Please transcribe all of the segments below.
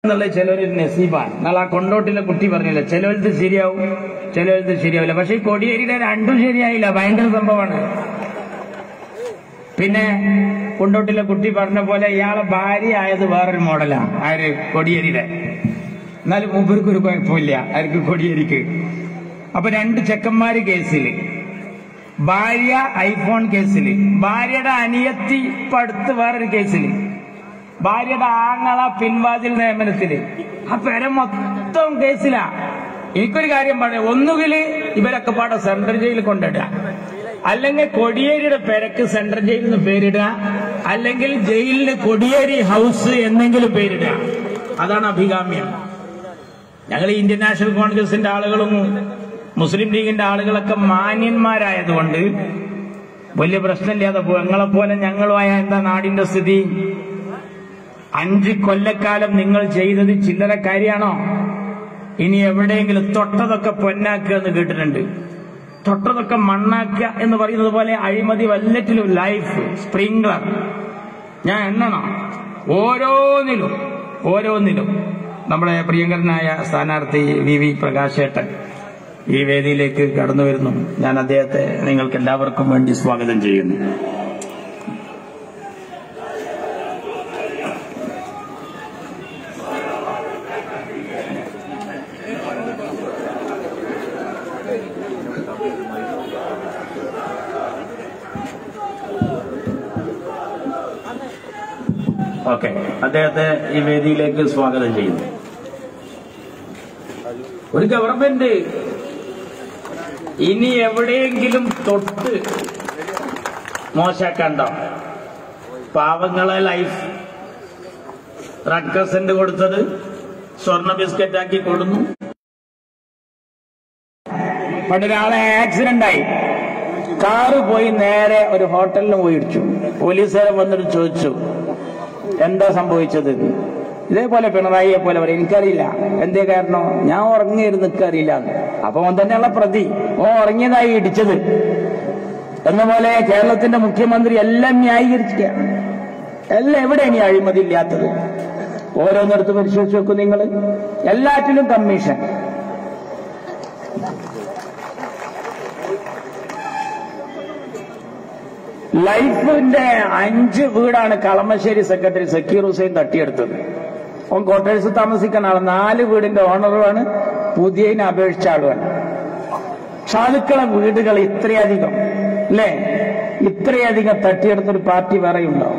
എന്നുള്ള ചിലവരൊരു നസീബാണ് എന്നാൽ ആ കൊണ്ടോട്ടിലെ കുട്ടി പറഞ്ഞില്ല ചിലവരുത് ശരിയാവും ചിലവരുത് ശരിയാവില്ല പക്ഷെ ഈ കൊടിയേരിയുടെ രണ്ടും ശരിയായില്ല ഭയങ്കര സംഭവമാണ് പിന്നെ കൊണ്ടോട്ടിലെ കുട്ടി പറഞ്ഞ പോലെ ഇയാളെ ഭാര്യ ആയത് വേറൊരു മോഡലാണ് ആര് കൊടിയേരിയുടെ എന്നാലും മൂപ്പർക്ക് ഒരു കുഴപ്പമില്ല ആർക്ക് കൊടിയേരിക്ക് അപ്പൊ രണ്ട് ചെക്കന്മാര് കേസിൽ ഭാര്യ ഐഫോൺ കേസിൽ ഭാര്യയുടെ അനിയത്തി ഇപ്പൊ അടുത്ത് വേറൊരു കേസിൽ ഭാര്യയുടെ ആങ്ങള പിൻവാതിൽ നിയമനത്തില് ആ പെര മൊത്തം കേസിലാ എനിക്കൊരു കാര്യം പറയാം ഒന്നുകിൽ ഇവരൊക്കെ പാടെ സെൻട്രൽ ജയിലിൽ കൊണ്ടിടുക അല്ലെങ്കിൽ കൊടിയേരിയുടെ പെരക്ക് സെൻട്രൽ ജയിലിൽ നിന്ന് പേരിടുക അല്ലെങ്കിൽ ജയിലിന് കൊടിയേരി ഹൗസ് എന്നെങ്കിലും പേരിടുക അതാണ് അഭികാമ്യം ഞങ്ങൾ ഇന്ത്യൻ നാഷണൽ കോൺഗ്രസിന്റെ ആളുകളും മുസ്ലിം ലീഗിന്റെ ആളുകളൊക്കെ മാന്യന്മാരായതുകൊണ്ട് വലിയ പ്രശ്നമില്ലാതെ പോകും ഞങ്ങളെ പോലെ ഞങ്ങളുമായ എന്താ നാടിന്റെ സ്ഥിതി അഞ്ച് കൊല്ലക്കാലം നിങ്ങൾ ചെയ്തത് ചില്ലറ കാര്യമാണോ ഇനി എവിടെയെങ്കിലും തൊട്ടതൊക്കെ പൊന്നാക്കുക എന്ന് കേട്ടിട്ടുണ്ട് തൊട്ടതൊക്കെ മണ്ണാക്കുക എന്ന് പറയുന്നത് പോലെ അഴിമതി വല്ലറ്റിലും ലൈഫ് സ്പ്രിംഗ്ലർ ഞാൻ എണ്ണണം ഓരോന്നിലും ഓരോന്നിലും നമ്മുടെ പ്രിയങ്കരനായ സ്ഥാനാർത്ഥി വി വി പ്രകാശേട്ടൻ ഈ വേദിയിലേക്ക് കടന്നു വരുന്നു ഞാൻ അദ്ദേഹത്തെ നിങ്ങൾക്ക് എല്ലാവർക്കും വേണ്ടി സ്വാഗതം ചെയ്യുന്നു ഓക്കെ അദ്ദേഹത്തെ ഈ വേദിയിലേക്ക് സ്വാഗതം ചെയ്യുന്നു ഒരു ഗവൺമെന്റ് ഇനി എവിടെയെങ്കിലും തൊട്ട് മോശാക്കണ്ടോ പാവങ്ങളെ ലൈഫ് റക്കസന്റ് കൊടുത്തത് സ്വർണ്ണ ബിസ്ക്കറ്റ് ആക്കി കൊടുന്നു പണ്ടൊരാളെ ആക്സിഡന്റ് ആയി കാറ് പോയി നേരെ ഒരു ഹോട്ടലിന് പോയി ഇടിച്ചു പോലീസുകാരൻ വന്നിട്ട് ചോദിച്ചു എന്താ സംഭവിച്ചത് ഇതേപോലെ പിണറായിയെ പോലെ പറയും എനിക്കറിയില്ല എന്തേ കാരണം ഞാൻ ഉറങ്ങിയിരുന്നു നിൽക്കറിയില്ല അപ്പൊ അവൻ തന്നെയുള്ള പ്രതി ഓ ഉറങ്ങിയതായി ഇടിച്ചത് എന്ന പോലെ കേരളത്തിന്റെ മുഖ്യമന്ത്രി എല്ലാം ന്യായീകരിക്കുക എല്ലാം എവിടെ ഇനി അഴിമതി ഇല്ലാത്തത് ഓരോന്നിടത്ത് പരിശോധിച്ച് നോക്കും നിങ്ങൾ എല്ലാറ്റിലും കമ്മീഷൻ ലൈഫിന്റെ അഞ്ച് വീടാണ് കളമശ്ശേരി സെക്രട്ടറി സക്കീർ ഹുസൈൻ തട്ടിയെടുത്തത് ഓൻ ക്വാർട്ടേഴ്സ് താമസിക്കുന്ന ആള് നാല് വീടിന്റെ ഓണറുമാണ് പുതിയതിനെ അപേക്ഷിച്ച ആളുമാണ് സാധുക്കളെ വീടുകൾ ഇത്രയധികം അല്ലേ ഇത്രയധികം തട്ടിയെടുത്തൊരു പാർട്ടി വേറെ ഉണ്ടാവും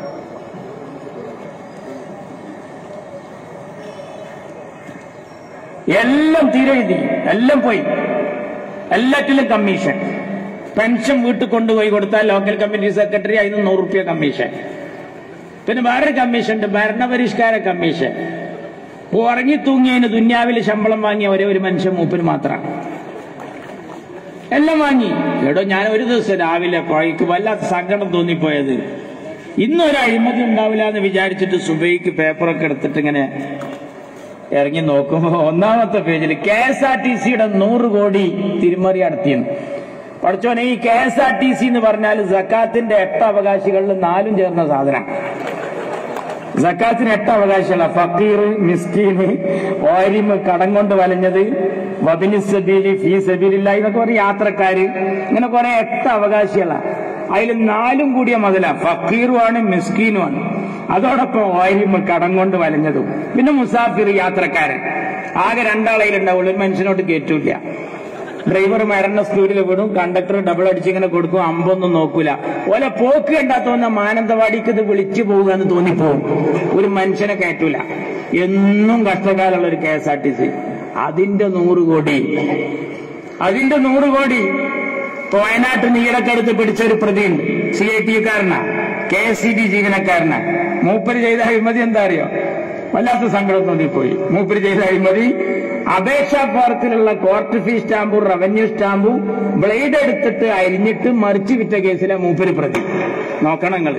എല്ലാം തീരെഴുതി എല്ലാം പോയി എല്ലാറ്റിലും കമ്മീഷൻ പെൻഷൻ വീട്ടിൽ കൊണ്ടുപോയി കൊടുത്താൽ ലോക്കൽ കമ്മിറ്റി സെക്രട്ടറി അതിന് നൂറ് റുപ്യ കമ്മീഷൻ പിന്നെ വേറൊരു കമ്മീഷൻ ഉണ്ട് ഭരണപരിഷ്കാര കമ്മീഷൻ ഉറങ്ങി തൂങ്ങിയതിന് ദുന്യാവിൽ ശമ്പളം വാങ്ങിയ ഒരേ ഒരു മനുഷ്യൻ മൂപ്പിന് മാത്രമാണ് എല്ലാം വാങ്ങി എടോ ഞാൻ ഒരു ദിവസം രാവിലെ പോയിക്ക് വല്ലാത്ത സങ്കടം തോന്നിപ്പോയത് ഇന്നൊരു അഴിമതി ഉണ്ടാവില്ല എന്ന് വിചാരിച്ചിട്ട് സുബൈക്ക് പേപ്പറൊക്കെ എടുത്തിട്ട് ഇങ്ങനെ ഇറങ്ങി നോക്കുമ്പോ ഒന്നാമത്തെ പേജിൽ കെ എസ് ആർ ടി സിയുടെ നൂറ് കോടി തിരിമറി നടത്തിയെന്ന് പഠിച്ചോനെ ഈ K S R T C എന്ന് പറഞ്ഞാൽ സക്കാത്തിന്റെ എട്ട് അവകാശികളിൽ നാലും ചേർന്ന സാധനം സക്കാത്തിന് എട്ട് അവകാശികളാ ഫക്കീർ മിസ്കീന് ഓരിമ് കടം കൊണ്ട് വലഞ്ഞത് വബിനി സബീലി ഫീ സബീലില്ല ഇതൊക്കെ കുറെ യാത്രക്കാര് ഇങ്ങനെ കുറെ എട്ട് അവകാശികളാ അതിൽ നാലും കൂടിയ മുതല ഫക്കീറുമാണ് മിസ്കീനുമാണ് അതോടൊപ്പം ഓരിമ് കടം കൊണ്ട് വലഞ്ഞതും പിന്നെ മുസാഫിർ യാത്രക്കാരൻ ആകെ രണ്ടാളയിലുണ്ടാവുള്ളൂ ഒരു മനുഷ്യനോട്ട് കയറ്റൂല ഡ്രൈവർ മരണ സ്പീഡിൽ വിടും കണ്ടക്ടർ ഡബിൾ അടിച്ചിങ്ങനെ കൊടുക്കും അമ്പൊന്നും നോക്കൂല ഓലെ പോക്ക് കണ്ടാ തോന്നുന്ന മാനന്തവാടിക്ക് ഇത് വിളിച്ചു പോവുക എന്ന് തോന്നിപ്പോവും ഒരു മനുഷ്യനെ കയറ്റൂല എന്നും കഷ്ടകാലമുള്ള ഒരു K S R T C അതിന്റെ നൂറ് കോടി അതിന്റെ നൂറ് കോടി ഇപ്പൊ വയനാട്ടിൽ നീടക്കടുത്ത് പിടിച്ച ഒരു പ്രതിയുണ്ട് സി ഐ ടി കാരനാ കെ എസ് സി ടി ജീവനക്കാരനാ മൂപ്പര് ചെയ്ത അഴിമതി എന്താ അറിയോ വല്ലാത്ത സങ്കടം തോന്നിപ്പോയി മൂപ്പര് ചെയ്ത അഴിമതി അപേക്ഷാ ഫോറത്തിലുള്ള കോർട്ട് ഫീ സ്റ്റാമ്പും റവന്യൂ സ്റ്റാമ്പും ബ്ലേഡ് എടുത്തിട്ട് അരിഞ്ഞിട്ട് മറിച്ച് വിറ്റ കേസിലെ മൂപ്പര് പ്രതി നോക്കണം നിങ്ങള്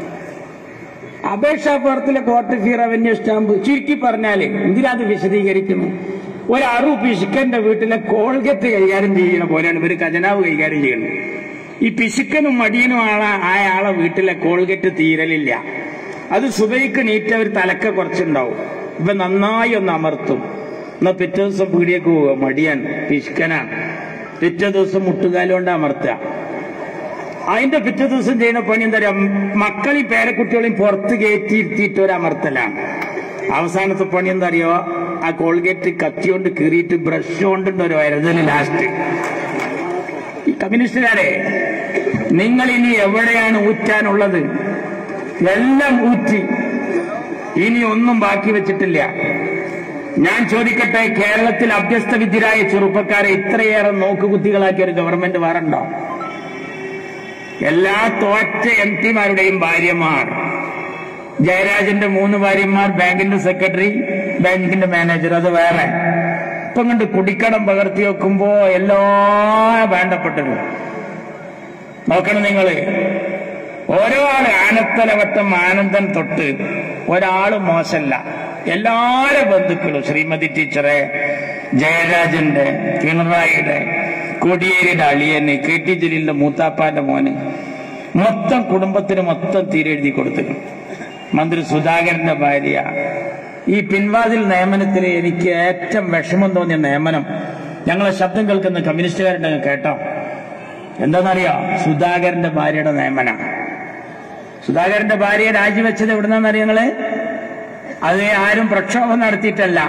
അപേക്ഷാ ഫോറത്തിലെ കോർട്ട് ഫീ റവന്യൂ സ്റ്റാമ്പ് ചുരുക്കി പറഞ്ഞാല് എന്തിനാ അത് വിശദീകരിക്കുന്നു ഒരു അറു പിശുക്കന്റെ വീട്ടിലെ കോൾഗറ്റ് കൈകാര്യം ചെയ്യുന്ന പോലെയാണ് ഇവര് ഖജനാവ് കൈകാര്യം ചെയ്യുന്നത് ഈ പിശുക്കനും മടിയനും ആളെ ആ ആളെ വീട്ടിലെ കോൾഗറ്റ് തീരലില്ല അത് സുബൈക്ക് നീറ്റ ഒരു തലക്ക കുറച്ചുണ്ടാവും ഇപ്പൊ നന്നായി ഒന്ന് അമർത്തും എന്നാ പിറ്റേ ദിവസം പീടിയേക്ക് പോവുക മടിയാണ് പിഷ്കനാണ് പിറ്റേ ദിവസം മുട്ടുകാലം കൊണ്ട് അമർത്തുക അതിന്റെ പിറ്റേ ദിവസം ചെയ്യുന്ന പണി എന്താ പറയാ മക്കളെയും പേരക്കുട്ടികളെയും പുറത്ത് കയറ്റിയിരുത്തിയിട്ട് ഒരു അമർത്തലാണ് അവസാനത്തെ പണി എന്താ അറിയോ ആ കോൾഗേറ്റ് കത്തി കൊണ്ട് കീറിയിട്ട് ബ്രഷ് കൊണ്ടുണ്ട് ഒരു വരതല് ലാസ്റ്റ് ഈ കമ്മ്യൂണിസ്റ്റുകാരെ നിങ്ങൾ ഇനി എവിടെയാണ് ഊറ്റാനുള്ളത് എല്ലാം ഊറ്റി ഇനി ഒന്നും ബാക്കി വെച്ചിട്ടില്ല ഞാൻ ചോദിക്കട്ടെ കേരളത്തിൽ അഭ്യസ്ത വിദ്യരായ ചെറുപ്പക്കാരെ ഇത്രയേറെ നോക്കുകുത്തികളാക്കിയ ഒരു ഗവൺമെന്റ് വേറുണ്ടോ എല്ലാ തോറ്റ എം പിമാരുടെയും ഭാര്യമാർ ജയരാജന്റെ മൂന്ന് ഭാര്യമാർ ബാങ്കിന്റെ സെക്രട്ടറി ബാങ്കിന്റെ മാനേജർ അത് വേറെ ഇപ്പം കണ്ട് കുടിക്കടം പകർത്തി വെക്കുമ്പോ എല്ലാ വേണ്ടപ്പെട്ടത് നോക്കണം നിങ്ങള് ഓരോ ആള് ആനത്തലവട്ടം ആനന്ദൻ തൊട്ട് ഒരാള് മോശമല്ല എല്ലാരെ ബന്ധുക്കളും ശ്രീമതി ടീച്ചറെ ജയരാജന്റെ പിണറായിയുടെ കോടിയേരിയുടെ അളിയന് കെ ടി ജലീലിന്റെ മൂത്താപ്പാന്റെ മോന് മൊത്തം കുടുംബത്തിന് മൊത്തം തീരെഴുതി കൊടുത്തു മന്ത്രി സുധാകരന്റെ ഭാര്യ ഈ പിൻവാതിൽ നിയമനത്തിൽ എനിക്ക് ഏറ്റവും വിഷമം തോന്നിയ നിയമനം ഞങ്ങളെ ശബ്ദം കേൾക്കുന്ന കമ്മ്യൂണിസ്റ്റുകാരുടെ കേട്ടോ എന്താണെന്നറിയോ സുധാകരന്റെ ഭാര്യയുടെ നിയമന സുധാകരന്റെ ഭാര്യയെ രാജിവെച്ചത് എവിടുന്നാന്നറിയോ നിങ്ങള് അത് ആരും പ്രക്ഷോഭം നടത്തിയിട്ടല്ല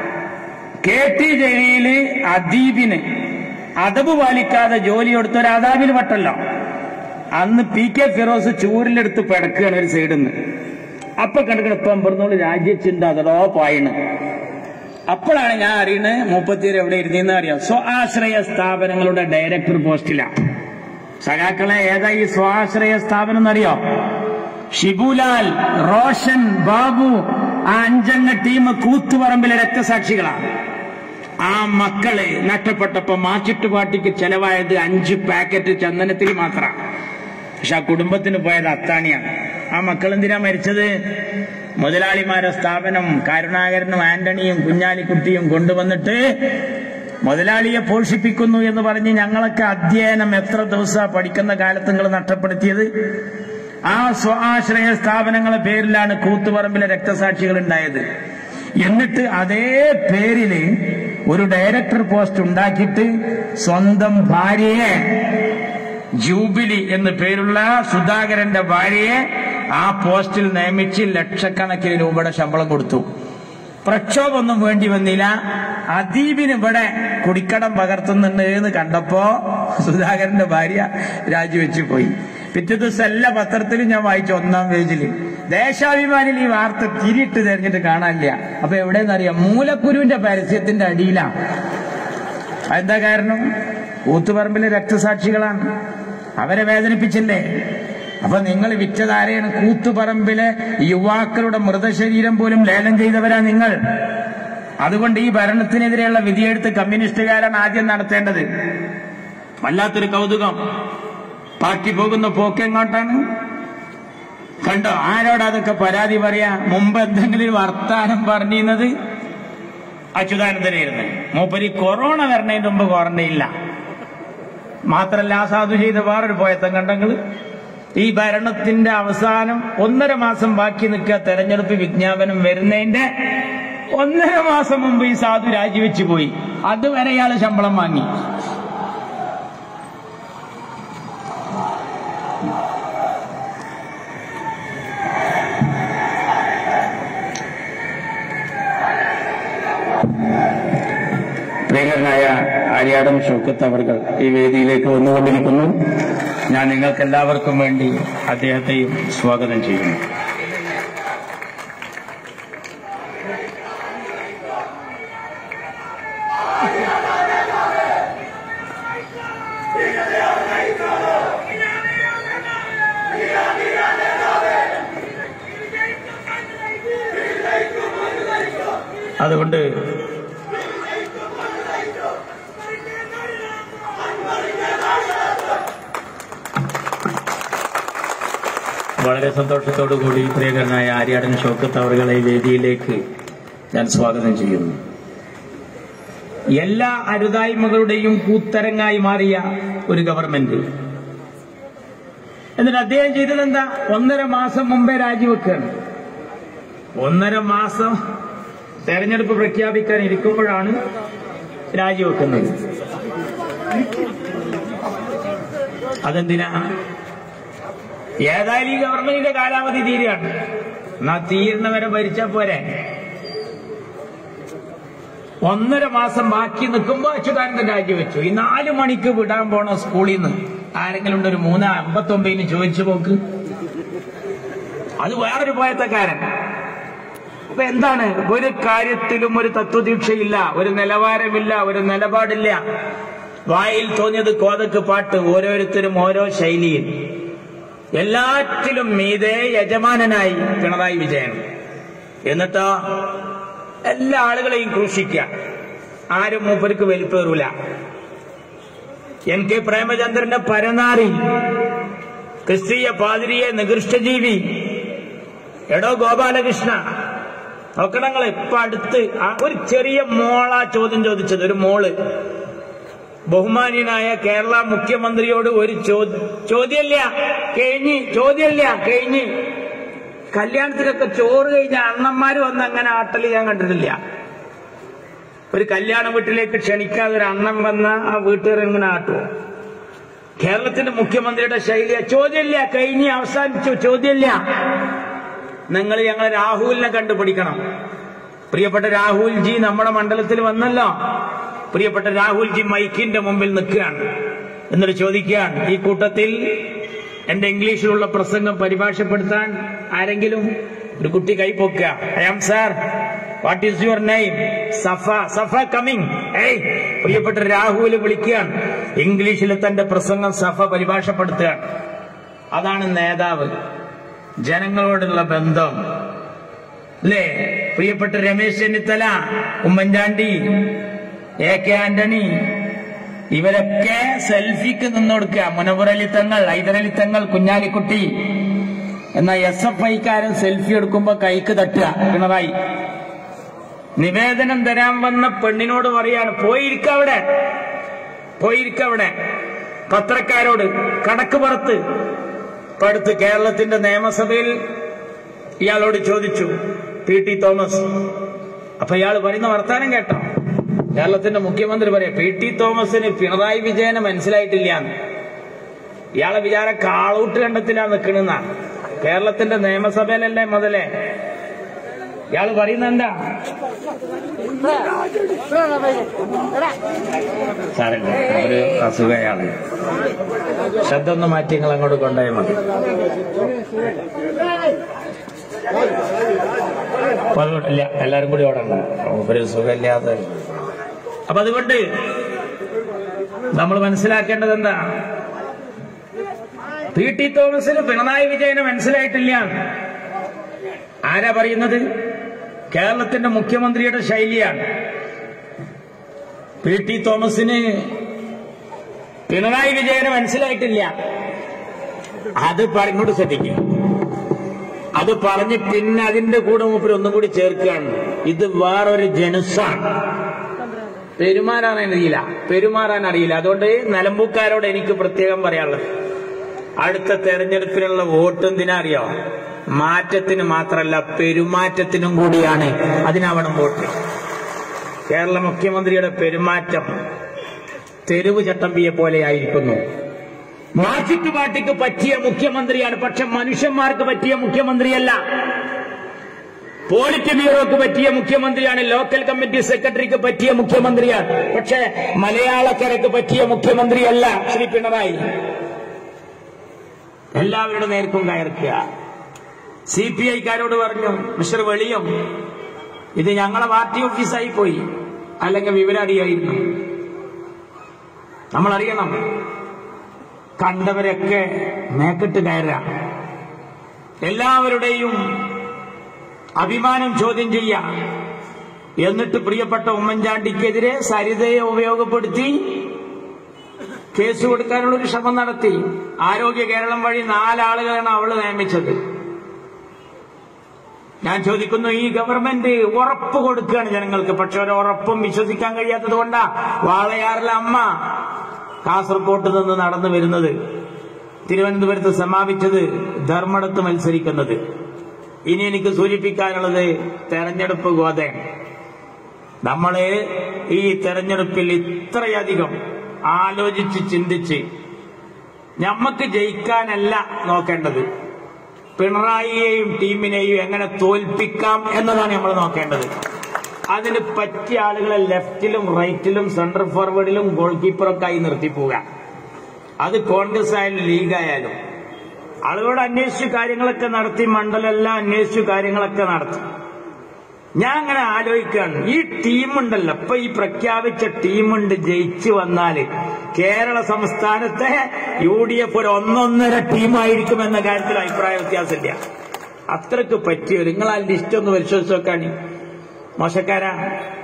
കെ ടി ജലീല് അദീബിന് അതവ് പാലിക്കാതെ ജോലി കൊടുത്ത ഒരു അദാബിൽ വട്ടല്ലോ അന്ന് പി കെ ഫിറോസ് ചൂരിലെടുത്ത് പിടക്കുകയാണ് ഒരു സൈഡിൽ നിന്ന് അപ്പൊ കണക്കിന് ഇപ്പം പറഞ്ഞോളൂ രാജ്യച്ചിന്റെ അതടോ പായണ് അപ്പോഴാണ് ഞാൻ അറിയുന്നത് മുപ്പത്തിയേര് എവിടെ ഇരുന്നെന്ന് അറിയാം സ്വാശ്രയ സ്ഥാപനങ്ങളുടെ ഡയറക്ടർ പോസ്റ്റിലാണ് സഖാക്കളെ ഏതാ ഈ സ്വാശ്രയ സ്ഥാപനം എന്നറിയോ ഷിബുലാൽ റോഷൻ ബാബു ആ അഞ്ചംഗ ടീം കൂത്തുപറമ്പിലെ രക്തസാക്ഷികളാണ് ആ മക്കള് നഷ്ടപ്പെട്ടപ്പോ മാച്ചിട്ടുപാട്ടിക്ക് ചെലവായത് അഞ്ച് പാക്കറ്റ് ചന്ദനത്തിൽ മാത്രം പക്ഷെ ആ കുടുംബത്തിന് പോയത് അത്താണിയാണ് ആ മക്കൾ എന്തിനാ മരിച്ചത് മുതലാളിമാരെ സ്ഥാപനം കരുണാകരനും ആന്റണിയും കുഞ്ഞാലിക്കുട്ടിയും കൊണ്ടുവന്നിട്ട് മുതലാളിയെ പോഷിപ്പിക്കുന്നു എന്ന് പറഞ്ഞ് ഞങ്ങളൊക്കെ അധ്യയനം എത്ര ദിവസം പഠിക്കുന്ന കാലത്ത് നിങ്ങൾ നഷ്ടപ്പെടുത്തിയത് ആ സ്വാശ്രയ സ്ഥാപനങ്ങളെ പേരിലാണ് കൂത്തുപറമ്പിലെ രക്തസാക്ഷികൾ ഉണ്ടായത് എന്നിട്ട് അതേ പേരില് ഒരു ഡയറക്ടർ പോസ്റ്റ് ഉണ്ടാക്കിയിട്ട് സ്വന്തം ഭാര്യയെ ജൂബിലി എന്ന് പേരുള്ള സുധാകരന്റെ ഭാര്യയെ ആ പോസ്റ്റിൽ നിയമിച്ച് ലക്ഷക്കണക്കിന് രൂപയുടെ ശമ്പളം കൊടുത്തു പ്രക്ഷോഭമൊന്നും വേണ്ടി വന്നില്ല അദീബിന് ഇവിടെ കുടിക്കടം പകർത്തുന്നുണ്ട് എന്ന് കണ്ടപ്പോ സുധാകരന്റെ ഭാര്യ രാജിവെച്ചു പോയി പിറ്റേ ദിവസം എല്ലാ പത്രത്തിലും ഞാൻ വായിച്ചു ഒന്നാം പേജിൽ ദേശാഭിമാനിൽ ഈ വാർത്ത തിരിയിട്ട് തെരഞ്ഞിട്ട് കാണാനില്ല അപ്പൊ എവിടെയെന്നറിയാം മൂലക്കുരുവിന്റെ പരസ്യത്തിന്റെ അടിയിലാണ് എന്താ കാരണം കൂത്തുപറമ്പിലെ രക്തസാക്ഷികളാണ് അവരെ വേദനിപ്പിച്ചില്ലേ അപ്പൊ നിങ്ങൾ വിറ്റതാരെയാണ് കൂത്തുപറമ്പിലെ യുവാക്കളുടെ മൃതശരീരം പോലും ലേലം ചെയ്തവരാ നിങ്ങൾ അതുകൊണ്ട് ഈ ഭരണത്തിനെതിരെയുള്ള വിധിയെടുത്ത് കമ്മ്യൂണിസ്റ്റുകാരാണ് ആദ്യം നടത്തേണ്ടത് വല്ലാത്തൊരു കൗതുകം പാർട്ടി പോകുന്ന പോക്കെങ്ങോട്ടാണ് കണ്ടോ ആരോട് അതൊക്കെ പരാതി പറയാ മുമ്പ് എന്തെങ്കിലും വർത്താനം പറഞ്ഞിരുന്നത് അച്യുതാനന്ദനായിരുന്നു മൂപ്പര് ഈ കൊറോണ വരണതിന് മുമ്പ് ക്വാറന്റൈനില്ല മാത്രല്ല ആ സാധു ചെയ്ത വേറൊരു പോയത്തം കണ്ടെങ്കിൽ ഈ ഭരണത്തിന്റെ അവസാനം ഒന്നര മാസം ബാക്കി നിൽക്കുക തെരഞ്ഞെടുപ്പ് വിജ്ഞാപനം വരുന്നതിന്റെ ഒന്നര മാസം മുമ്പ് ഈ സാധു രാജിവെച്ചു പോയി അതുവരെ ഇയാള് ശമ്പളം വാങ്ങി പ്രിയങ്കരനായ ആര്യാടം ഷൗക്കത്ത് അവർ ഈ വേദിയിലേക്ക് വന്നുകൊണ്ടിരിക്കുന്നു ഞാൻ നിങ്ങൾക്ക് എല്ലാവർക്കും വേണ്ടി അദ്ദേഹത്തെയും സ്വാഗതം ചെയ്യുന്നു അതുകൊണ്ട് വളരെ സന്തോഷത്തോടു കൂടി പ്രിയകരനായ ആര്യാടൻ ഷോക്കത്ത് അവറുകളെ ഈ വേദിയിലേക്ക് ഞാൻ സ്വാഗതം ചെയ്യുന്നു എല്ലാ അരുതായ്മകളുടെയും കൂത്തരങ്ങായി മാറിയ ഒരു ഗവൺമെന്റ് എന്നിട്ട് അദ്ദേഹം ചെയ്തത് എന്താ ഒന്നര മാസം മുമ്പേ രാജിവെക്കുകയാണ് ഒന്നര മാസം തെരഞ്ഞെടുപ്പ് പ്രഖ്യാപിക്കാൻ ഇരിക്കുമ്പോഴാണ് രാജിവെക്കുന്നത് അതെന്തിനാ ഏതായാലും ഈ ഗവൺമെന്റിന്റെ കാലാവധി തീരുകയാണ് എന്നാ തീരുന്നവരെ ഭരിച്ചാ പോരെ ഒന്നര മാസം ബാക്കി നിൽക്കുമ്പോ അച്യുതാനന്ദൻ രാജിവെച്ചു ഈ നാലു മണിക്ക് വിടാൻ പോണ സ്കൂളിൽ നിന്ന് ആരെങ്കിലും ഉണ്ട് ഒരു മൂന്ന് അമ്പത്തൊമ്പതിന് ചോദിച്ചു പോക്ക് അത് വേറൊരു പോയത്തക്കാരൻ അപ്പൊ എന്താണ് ഒരു കാര്യത്തിലും ഒരു തത്വദീക്ഷയില്ല ഒരു നിലവാരമില്ല ഒരു നിലപാടില്ല വായിൽ തോന്നിയത് കോതക്ക് പാട്ട് ഓരോരുത്തരും ഓരോ ശൈലിയിൽ എല്ലാറ്റിലും മീതെ യജമാനനായി പിണറായി വിജയൻ എന്നിട്ടോ എല്ലാ ആളുകളെയും ക്രൂശിക്കുക ആരും മൂപ്പർക്ക് വലിപ്പേറൂല എൻ കെ പ്രേമചന്ദ്രന്റെ പരനാറി ക്രിസ്തീയ പാതിരിയെ നികൃഷ്ടജീവി എടോ ഗോപാലകൃഷ്ണ നോക്കണങ്ങൾ ഇപ്പൊ അടുത്ത് ആ ഒരു ചെറിയ മോളാ ചോദ്യം ചോദിച്ചത് ഒരു മോള് ബഹുമാന്യനായ കേരള മുഖ്യമന്ത്രിയോട് ഒരു ചോദ്യം ചോദ്യമില്ല കഴിഞ്ഞ് ചോദ്യമില്ല കഴിഞ്ഞ് കല്യാണത്തിലൊക്കെ ചോറ് കഴിഞ്ഞ അണ്ണന്മാര് വന്ന് അങ്ങനെ ആട്ടല് ഞാൻ കണ്ടിട്ടില്ല ഒരു കല്യാണ വീട്ടിലേക്ക് ക്ഷണിക്കാതെ ഒരു അണ്ണൻ വന്ന ആ വീട്ടുകാർ ഇങ്ങനെ ആട്ടുമോ കേരളത്തിന്റെ മുഖ്യമന്ത്രിയുടെ ശൈലിയ ചോദ്യമില്ല കഴിഞ്ഞ് അവസാനിച്ചു ചോദ്യമില്ല നിങ്ങൾ ഞങ്ങളെ രാഹുലിനെ കണ്ടുപിടിക്കണം പ്രിയപ്പെട്ട രാഹുൽ ജി നമ്മുടെ മണ്ഡലത്തിൽ വന്നല്ലോ പ്രിയപ്പെട്ട രാഹുൽ ജി മൈക്കിന്റെ മുമ്പിൽ നിൽക്കുകയാണ് എന്നിട്ട് ചോദിക്കുകയാണ് ഈ കൂട്ടത്തിൽ എന്റെ ഇംഗ്ലീഷിലുള്ള പ്രസംഗം പരിഭാഷപ്പെടുത്താൻ ആരെങ്കിലും ഒരു കുട്ടി കൈപ്പൊക്കുക I am sir what is your name Safa Safa coming ഏയ് പ്രിയപ്പെട്ട രാഹുൽ വിളിക്കുകയാണ് ഇംഗ്ലീഷിൽ തന്റെ പ്രസംഗം സഫ പരിഭാഷപ്പെടുത്തുകയാണ് അതാണ് നേതാവ് ജനങ്ങളോടുള്ള ബന്ധം അല്ലേ പ്രിയപ്പെട്ട രമേശ് ചെന്നിത്തല ഉമ്മൻചാണ്ടി എ കെ ആന്റണി ഇവരൊക്കെ സെൽഫിക്ക് നിന്നൊടുക്കുക മുനവറലി തങ്ങൾ ഹൈദരലി തങ്ങൾ കുഞ്ഞാലിക്കുട്ടി എന്നാ എസ് എഫ് ഐക്കാരൻ സെൽഫി എടുക്കുമ്പോ കൈക്ക് തട്ടുക പിണറായി നിവേദനം തരാൻ വന്ന പെണ്ണിനോട് പറയാണ് പോയിരിക്ക അവിടെ പോയിരിക്ക അവിടെ പത്രക്കാരോട് കടക്ക് പുറത്ത് ഇപ്പൊ അടുത്ത് കേരളത്തിന്റെ നിയമസഭയിൽ ഇയാളോട് ചോദിച്ചു പി ടി തോമസ് അപ്പൊ ഇയാൾ പറയുന്ന വർത്താനം കേട്ടോ കേരളത്തിന്റെ മുഖ്യമന്ത്രി പറയാം പി ടി തോമസിന് പിണറായി വിജയനെ മനസ്സിലായിട്ടില്ല ഇയാളെ വിചാരം കാളൂട്ട് കണ്ടത്തിലാ നിൽക്കണെന്നാ കേരളത്തിന്റെ നിയമസഭയിലല്ലേ മുതലേ ഇയാള് പറയുന്ന എന്താ സാറില്ല ഒരു അസുഖ അയാള് ശ്രദ്ധ ഒന്ന് മാറ്റി നിങ്ങൾ അങ്ങോട്ട് കൊണ്ടുപോയാൽ മതി അപ്പൊ അതുകൊണ്ട് ഇല്ല എല്ലാരും കൂടി ഓടണ്ട ഒരു സുഖമില്ലാതെ അപ്പൊ അതുകൊണ്ട് നമ്മൾ മനസ്സിലാക്കേണ്ടത് എന്താ പി ടി തോമസിന് പിണറായി വിജയന് മനസ്സിലായിട്ടില്ല ആരാ പറയുന്നത് കേരളത്തിന്റെ മുഖ്യമന്ത്രിയുടെ ശൈലിയാണ് പി ടി തോമസിന് പിണറായി വിജയന് മനസ്സിലായിട്ടില്ല അത് പറഞ്ഞോട് ശ്രദ്ധിക്കും അത് പറഞ്ഞ് പിന്നെ അതിന്റെ കൂടെ മൂപ്പര് ഒന്നും കൂടി ചേർക്കുകയാണ് ഇത് വേറൊരു ജനുസാണ് പെരുമാറാൻ അറിയില്ല പെരുമാറാൻ അറിയില്ല അതുകൊണ്ട് നിലമ്പൂക്കാരോട് എനിക്ക് പ്രത്യേകം പറയാനുള്ളത് അടുത്ത തെരഞ്ഞെടുപ്പിനുള്ള വോട്ട് എന്തിനാ അറിയോ മാറ്റത്തിന് മാത്രമല്ല പെരുമാറ്റത്തിനും കൂടിയാണ് അതിനാവണം വോട്ട് കേരള മുഖ്യമന്ത്രിയുടെ പെരുമാറ്റം തെരുവ് ചട്ടമ്പിയെ പോലെയായിരിക്കുന്നു മാർക്സിസ്റ്റ് പാർട്ടിക്ക് പറ്റിയ മുഖ്യമന്ത്രിയാണ് പക്ഷെ മനുഷ്യന്മാർക്ക് പറ്റിയ മുഖ്യമന്ത്രിയല്ല പോളിറ്റ് ബ്യൂറോക്ക് പറ്റിയ മുഖ്യമന്ത്രിയാണ് ലോക്കൽ കമ്മിറ്റി സെക്രട്ടറിക്ക് പറ്റിയ മുഖ്യമന്ത്രിയാണ് പക്ഷെ മലയാളക്കരക്ക് പറ്റിയ മുഖ്യമന്ത്രിയല്ല ശ്രീ പിണറായി എല്ലാവരുടെ നേർക്കും കയർക്കുക സി പി ഐക്കാരോട് പറഞ്ഞു മിസ്റ്റർ വെളിയം ഇത് ഞങ്ങളെ പാർട്ടി ഓഫീസായി പോയി അല്ലെങ്കിൽ വിവരറിയായിരുന്നു നമ്മൾ അറിയണം കണ്ടവരൊക്കെ മേക്കിട്ട് കയറാം എല്ലാവരുടെയും അഭിമാനം ചോദ്യം ചെയ്യാം എന്നിട്ട് പ്രിയപ്പെട്ട ഉമ്മൻചാണ്ടിക്കെതിരെ സരിതയെ ഉപയോഗപ്പെടുത്തി കേസ് കൊടുക്കാനുള്ള ഒരു ശ്രമം നടത്തി ആരോഗ്യ കേരളം വഴി നാലാളുകളാണ് അവള് നിയമിച്ചത് ഞാൻ ചോദിക്കുന്നു ഈ ഗവൺമെന്റ് ഉറപ്പ് കൊടുക്കുകയാണ് ജനങ്ങൾക്ക് പക്ഷെ ഒരു ഉറപ്പും വിശ്വസിക്കാൻ കഴിയാത്തത് കൊണ്ടാ വാളയാറിലെ അമ്മ കാസർകോട്ട് നിന്ന് നടന്നു വരുന്നത് തിരുവനന്തപുരത്ത് സമാപിച്ചത് ധർമ്മടത്ത് മത്സരിക്കുന്നത് ഇനി എനിക്ക് സൂചിപ്പിക്കാനുള്ളത് തെരഞ്ഞെടുപ്പ് ഗോതയാണ് നമ്മള് ഈ തെരഞ്ഞെടുപ്പിൽ ഇത്രയധികം ആലോചിച്ച് ചിന്തിച്ച് ഞമ്മക്ക് ജയിക്കാനല്ല നോക്കേണ്ടത് പിണറായിയെയും ടീമിനെയും എങ്ങനെ തോൽപ്പിക്കാം എന്നതാണ് നമ്മൾ നോക്കേണ്ടത് അതിന് പറ്റിയ ആളുകളെ ലെഫ്റ്റിലും റൈറ്റിലും സെന്റർ ഫോർവേഡിലും ഗോൾ കീപ്പറൊക്കെ ആയി നിർത്തിപ്പോവുക അത് കോൺഗ്രസ് ആയാലും ലീഗ് ആയാലും ആളുകളോട് അന്വേഷിച്ചു കാര്യങ്ങളൊക്കെ നടത്തി മണ്ഡലമെല്ലാം അന്വേഷിച്ചു കാര്യങ്ങളൊക്കെ നടത്തി ഞാൻ അങ്ങനെ ആലോചിക്കുകയാണ് ഈ ടീമുണ്ടല്ലോ ഇപ്പൊ ഈ പ്രഖ്യാപിച്ച ടീമുണ്ട് ജയിച്ചു വന്നാല് കേരള സംസ്ഥാനത്തെ യു ഡി എഫ് ഒരു ഒന്നൊന്നര ടീമായിരിക്കും എന്ന കാര്യത്തിൽ അഭിപ്രായ വ്യത്യാസമില്ല അത്രക്ക് പറ്റിയോ നിങ്ങൾ ആ ലിസ്റ്റ് ഒന്ന് പരിശോധിച്ച് നോക്കാണി മോശക്കാരാ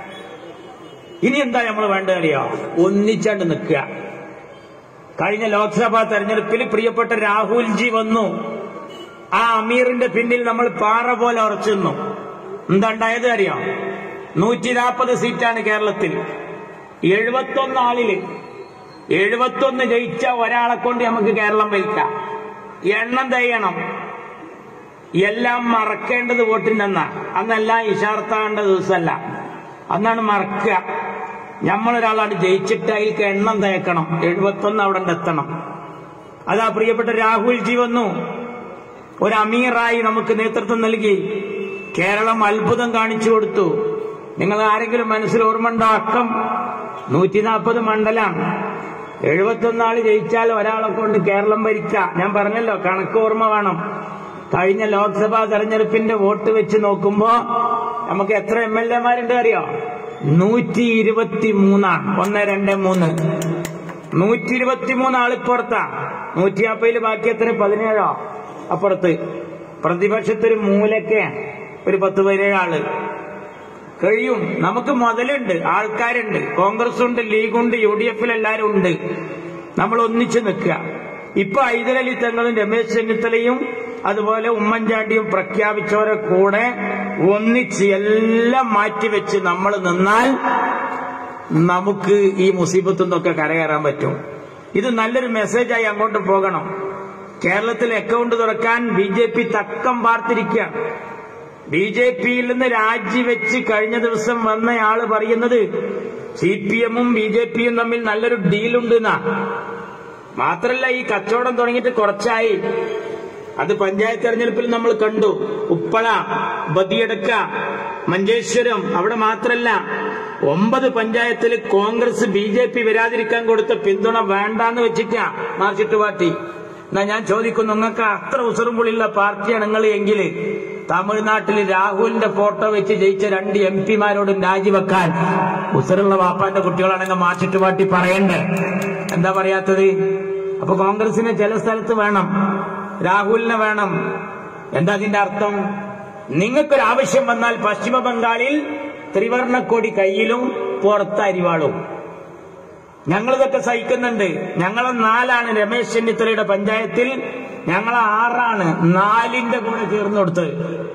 ഇനി എന്താ നമ്മൾ വേണ്ടതറിയോ ഒന്നിച്ചാണ്ട് നിൽക്കുക കഴിഞ്ഞ ലോക്സഭാ തെരഞ്ഞെടുപ്പിൽ പ്രിയപ്പെട്ട രാഹുൽജി വന്നു ആ അമീറിന്റെ പിന്നിൽ നമ്മൾ പാറ പോലെ ഉറച്ചു നിന്നു എന്താ ഉണ്ടായത് അറിയാം നൂറ്റി നാൽപ്പത് സീറ്റാണ് കേരളത്തിൽ എഴുപത്തൊന്ന് ആളില് എഴുപത്തൊന്ന് ജയിച്ച ഒരാളെ കൊണ്ട് നമുക്ക് കേരളം ഭരിക്കാം എണ്ണം തെയ്യണം എല്ലാം മറക്കേണ്ടത് വോട്ടിന്റെ അന്നാ അന്നെല്ലാം ഇഷാർത്താകേണ്ട ദിവസമല്ല അന്നാണ് മറക്കുക നമ്മളൊരാളാണ് ജയിച്ചിട്ട് അതിൽക്ക് എണ്ണം തേക്കണം എഴുപത്തൊന്ന് അവിടെ എത്തണം അതാ പ്രിയപ്പെട്ട രാഹുൽജി വന്നു ഒരു അമീറായി നമുക്ക് നേതൃത്വം നൽകി കേരളം അത്ഭുതം കാണിച്ചു കൊടുത്തു നിങ്ങൾ ആരെങ്കിലും മനസ്സിൽ ഓർമ്മണ്ടോ അക്കം നൂറ്റി നാൽപ്പത് മണ്ഡലാണ് എഴുപത്തൊന്ന് ആള് ജയിച്ചാൽ ഒരാളെ കൊണ്ട് കേരളം ഭരിക്കാം ഞാൻ പറഞ്ഞല്ലോ കണക്ക് ഓർമ്മ വേണം കഴിഞ്ഞ ലോക്സഭാ തെരഞ്ഞെടുപ്പിന്റെ വോട്ട് വെച്ച് നോക്കുമ്പോ നമുക്ക് എത്ര എം എൽ എമാരുണ്ട് അറിയോ നൂറ്റി ഇരുപത്തി മൂന്നാണ് ഒന്ന് രണ്ട് മൂന്ന് നൂറ്റി ഇരുപത്തി മൂന്ന് ആളിപ്പുറത്താ നൂറ്റി നാൽപ്പതിൽ ബാക്കി എത്ര പതിനേഴോ അപ്പുറത്ത് പ്രതിപക്ഷത്തൊരു മൂലക്ക് ഒരു പത്ത് പതിനേഴ് ആള് കഴിയും നമുക്ക് മുതലുണ്ട് ആൾക്കാരുണ്ട് കോൺഗ്രസ് ഉണ്ട് ലീഗുണ്ട് യു ഡി എഫിൽ എല്ലാവരും ഉണ്ട് നമ്മൾ ഒന്നിച്ചു നിൽക്കുക ഇപ്പൊ ഐതലലി തങ്ങളും രമേശ് ചെന്നിത്തലയും അതുപോലെ ഉമ്മൻചാണ്ടിയും പ്രഖ്യാപിച്ചവരെ കൂടെ ഒന്നിച്ച് എല്ലാം മാറ്റിവെച്ച് നമ്മൾ നിന്നാൽ നമുക്ക് ഈ മുസീബത്തിൽ നിന്നൊക്കെ കരകയറാൻ പറ്റും ഇത് നല്ലൊരു മെസ്സേജായി അങ്ങോട്ട് പോകണം കേരളത്തിൽ അക്കൗണ്ട് തുറക്കാൻ ബി ജെ പി തക്കം പാർത്തിരിക്കുക ബി ജെ പിയിൽ നിന്ന് രാജിവെച്ച് കഴിഞ്ഞ ദിവസം വന്നയാള് പറയുന്നത് സി പി എമ്മും ബി ജെ പിയും തമ്മിൽ നല്ലൊരു ഡീലുണ്ട് എന്നാ മാത്രല്ല ഈ കച്ചവടം തുടങ്ങിയിട്ട് കുറച്ചായി അത് പഞ്ചായത്ത് തെരഞ്ഞെടുപ്പിൽ നമ്മൾ കണ്ടു ഉപ്പള ബദിയടക്ക മഞ്ചേശ്വരം അവിടെ മാത്രല്ല ഒമ്പത് പഞ്ചായത്തിൽ കോൺഗ്രസ് ബി ജെ പി വരാതിരിക്കാൻ കൊടുത്ത പിന്തുണ വേണ്ടാന്ന് വെച്ചിട്ടാ മാർച്ചിട്ട് പാർട്ടി എന്നാ ഞാൻ ചോദിക്കുന്നു നിങ്ങൾക്ക് അത്ര ഉസറുമ്പുള്ളിയുള്ള പാർട്ടിയാണ് നിങ്ങൾ എങ്കിൽ തമിഴ്നാട്ടിൽ രാഹുലിന്റെ ഫോട്ടോ വെച്ച് ജയിച്ച രണ്ട് എം പിമാരോടും രാജിവെക്കാൻ ഉസറുള്ള വാപ്പാന്റെ കുട്ടികളാണെങ്കിൽ മാർച്ചിട്ട് പാർട്ടി പറയണ്ടേ എന്താ പറയാത്തത് അപ്പൊ കോൺഗ്രസിന് ചില സ്ഥലത്ത് വേണം രാഹുലിനെ വേണം എന്താ അതിന്റെ അർത്ഥം നിങ്ങൾക്കൊരു ആവശ്യം വന്നാൽ പശ്ചിമ ബംഗാളിൽ ത്രിവർണക്കൊടി കയ്യിലും പുറത്ത് അരിവാളും ഞങ്ങളിതൊക്കെ സഹിക്കുന്നുണ്ട് ഞങ്ങളെ നാലാണ് രമേശ് ചെന്നിത്തലയുടെ പഞ്ചായത്തിൽ ഞങ്ങളെ ആറാണ് നാലിന്റെ കൂടെ ചേർന്ന് കൊടുത്തത്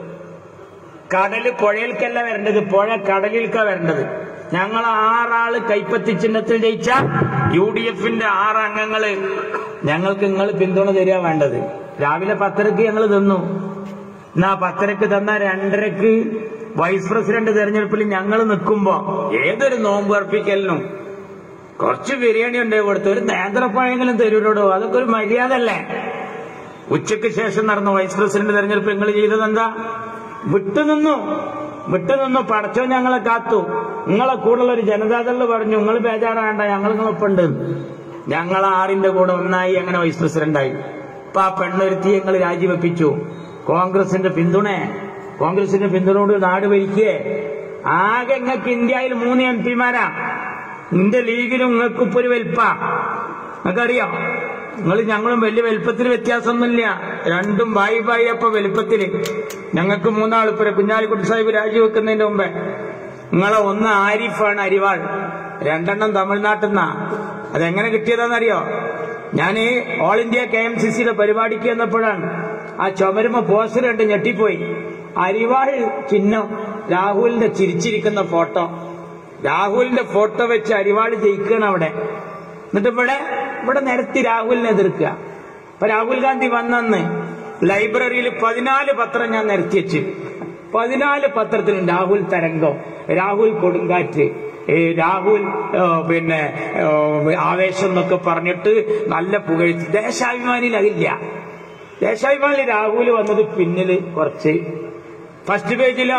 കടല് പുഴയിൽക്കല്ല വരേണ്ടത് പുഴ കടലിൽക്കാ വരേണ്ടത് ഞങ്ങൾ ആറാള് കൈപ്പത്തി ചിഹ്നത്തിൽ ജയിച്ച യു ഡി എഫിന്റെ ആറ് അംഗങ്ങള് ഞങ്ങൾക്ക് നിങ്ങൾ പിന്തുണ തരിക വേണ്ടത് രാവിലെ പത്തരക്ക് ഞങ്ങൾ തന്നു എന്നാ പത്തരക്ക് തന്ന രണ്ടരക്ക് വൈസ് പ്രസിഡന്റ് തെരഞ്ഞെടുപ്പിൽ ഞങ്ങൾ നിൽക്കുമ്പോ ഏതൊരു നോമ്പ് അർപ്പിക്കലിനും കുറച്ച് ബിരിയാണി ഉണ്ടേ കൊടുത്തു ഒരു നേന്ത്രപ്പഴെങ്കിലും തരൂരോടോ അതൊക്കെ ഒരു മര്യാദ അല്ലേ ഉച്ചയ്ക്ക് ശേഷം നടന്ന വൈസ് പ്രസിഡന്റ് തെരഞ്ഞെടുപ്പ് നിങ്ങൾ ചെയ്തത് എന്താ വിട്ടുനിന്നു വിട്ടുനിന്നു പടച്ചോ ഞങ്ങളെ കാത്തു നിങ്ങളെ കൂടെയുള്ള ഒരു ജനതാദളിൽ പറഞ്ഞു നിങ്ങൾ ബേജാറാണ്ട ഞങ്ങൾ നിങ്ങളൊപ്പുണ്ട് ഞങ്ങൾ ആറിന്റെ കൂടെ ഒന്നായി അങ്ങനെ വൈസ് പ്രസിഡന്റായി ഇപ്പൊ ആ പെണ്ണൊരുത്തി ഞങ്ങൾ രാജിവെപ്പിച്ചു കോൺഗ്രസിന്റെ പിന്തുണ കോൺഗ്രസിന്റെ പിന്തുണയോട് നാട് ഭരിക്കേ ആകെ നിങ്ങൾക്ക് ഇന്ത്യയിൽ മൂന്ന് എം പിമാരാ നിന്റെ ലീഗിലും നിങ്ങൾക്ക് ഇപ്പൊ ഒരു വലിപ്പ നിങ്ങൾക്കറിയാം നിങ്ങൾ ഞങ്ങളും വലിയ വലിപ്പത്തിന് വ്യത്യാസമൊന്നുമില്ല രണ്ടും ബായി ബായി അപ്പൊ വലിപ്പത്തില് ഞങ്ങൾക്ക് മൂന്നാളിപ്പര കുഞ്ഞാലിക്കുട്ടി സാഹിബ് രാജിവെക്കുന്നതിന്റെ മുമ്പേ നിങ്ങളെ ഒന്ന് ആരിഫാണ് അരിവാൾ രണ്ടെണ്ണം തമിഴ്നാട്ടിൽ നിന്നാ അതെങ്ങനെ കിട്ടിയതാണെന്നറിയോ ഞാൻ all India K M C സിയുടെ പരിപാടിക്ക് വന്നപ്പോഴാണ് ആ ചുമരുമ പോസ്റ്റർ കണ്ട് ഞെട്ടിപ്പോയി അരിവാൾ ചിഹ്നം രാഹുലിന്റെ ചിരിച്ചിരിക്കുന്ന ഫോട്ടോ രാഹുലിന്റെ ഫോട്ടോ വെച്ച് അരിവാൾ ജയിക്കുകയാണ് അവിടെ എന്നിട്ട് ഇവിടെ ഇവിടെ നിരത്തി രാഹുലിനെ എതിർക്കുക അപ്പൊ രാഹുൽ ഗാന്ധി വന്നെന്ന് ലൈബ്രറിയിൽ പതിനാല് പത്രം ഞാൻ നിരത്തി വെച്ചു പതിനാല് പത്രത്തിലും രാഹുൽ തരംഗം രാഹുൽ കൊടുങ്കാറ്റ് ഏ, രാഹുൽ ഏ, പിന്നെ ഏ, ആവേശം എന്നൊക്കെ പറഞ്ഞിട്ട് നല്ല പുകഴ്ത്തി ദേശാഭിമാനിയിൽ അതില്ല ദേശാഭിമാനിൽ രാഹുൽ വന്നത് പിന്നില് കുറച്ച് ഫസ്റ്റ് പേജിലോ